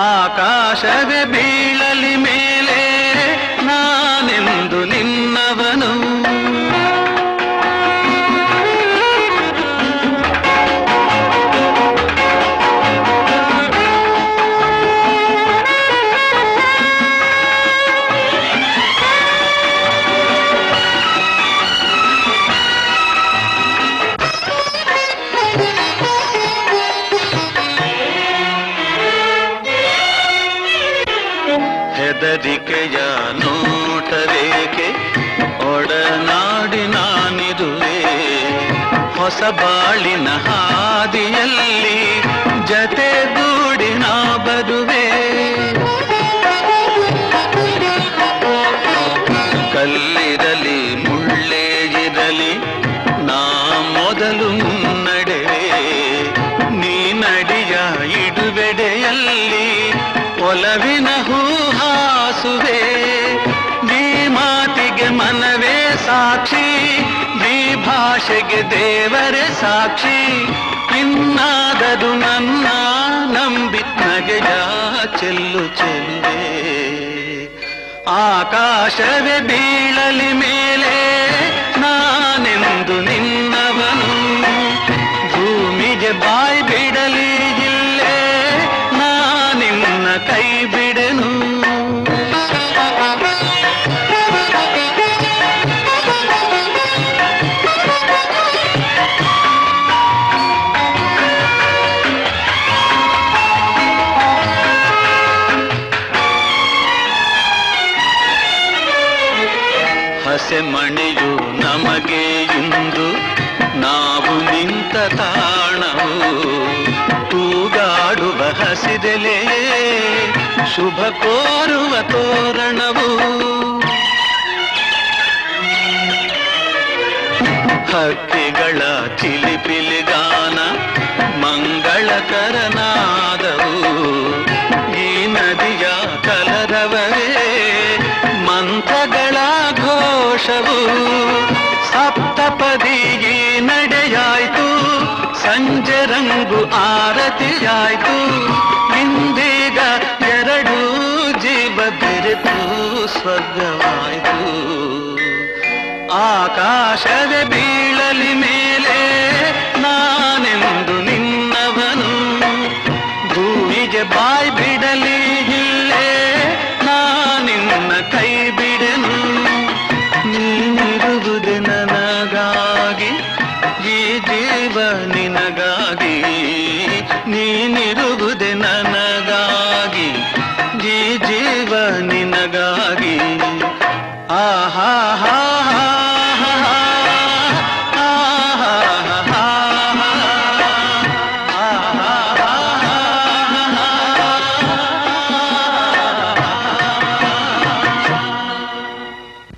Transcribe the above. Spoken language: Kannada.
ಆಕಾಶವೇ ಬೀಳಲಿ ಮೇಲೆ ನಾನೆಂದು ನಿನ್ನವನು ಹೆದರಿಕೆಯ ನೋಟರೇಕೆ ಒಡನಾಡಿ ನಾನಿರುವೆ ಹೊಸ ಬಾಳಿನ ಹಾದಿಯಲ್ಲಿ ಜತೆಗೂಡಿ ನಾ ಬರುವೆ ಕಲ್ಲಿರಲಿ ಮುಳ್ಳೇ ಇರಲಿ ನಾ ಮೊದಲು ಮುನ್ನಡೆವೆ ನೀ ನಡಿಯ ಇಡುವೆಡೆಯಲ್ಲಿ ಒಲವಿನ ಹೂಹಾಸುವೆ ಈ ಮಾತಿಗೆ ಮನವೇ ಸಾಕ್ಷಿ ಈ ಭಾಷೆಗೆ ದೇವರೇ ಸಾಕ್ಷಿ ಇನ್ನಾದರೂ ನನ್ನ ನಂಬಿ ನಗೆಯ ಚೆಲ್ಲು ಚೆಲ್ಲುವೆ ಆಕಾಶವೇ ಬೀಳಲಿ ಮೇಲೆ ನಾನೆಂದು ನಿನ್ನವನು ಭೂಮಿಗೆ ಬಾಯಿ ಬಿಡಲಿ ಇಲ್ಲೇ ನಾನಿನ್ನ ಕೈ ಬಿಡೆನು ಹಸೆಮಣೆಯು ನಮಗೆ ಇಂದು ನಾವು ನಿಂತ ತಾಣವು ತೂಗಾಡುವ ಹಸಿದೆಲೆಯೇ ಶುಭ ಕೋರುವ ತೋರಣವು ಹಕ್ಕಿಗಳ ಚಿಲಿಪಿಲಿಗಾನ ಮಂಗಳಕರನಾದವು ಈ ನದಿಯ ಕಲರವೇ ಮಂತ್ರಗಳ ಘೋಷವು ಸಪ್ತಪದಿ ಈ ನಡೆಯಾಯ್ತು ಸಂಜೆ ರಂಗು ಆರತಿಯಾಯ್ತು ಇಂದೀಗ ಎರಡು ಜೀವ ಬೆರೆತು ಸ್ವರ್ಗವಾಯ್ತು ಆಕಾಶವೇ ಬೀಳಲಿ ಮೇಲೆ ನಾನೆಂದು ನಿನ್ನವನು ಭೂಮಿಗೆ ಬಾಯ್ ಬಿಡಲಿ ಇಲ್ಲೇ ನಾನಿನ್ನ ಕೈ ಬಿಡೆನು ನೀನಿರುವುದೆ ನನಗಾಗಿ ಈ ಜೀವ ನಿನಗಾಗಿ ನೀನಿರುವುದು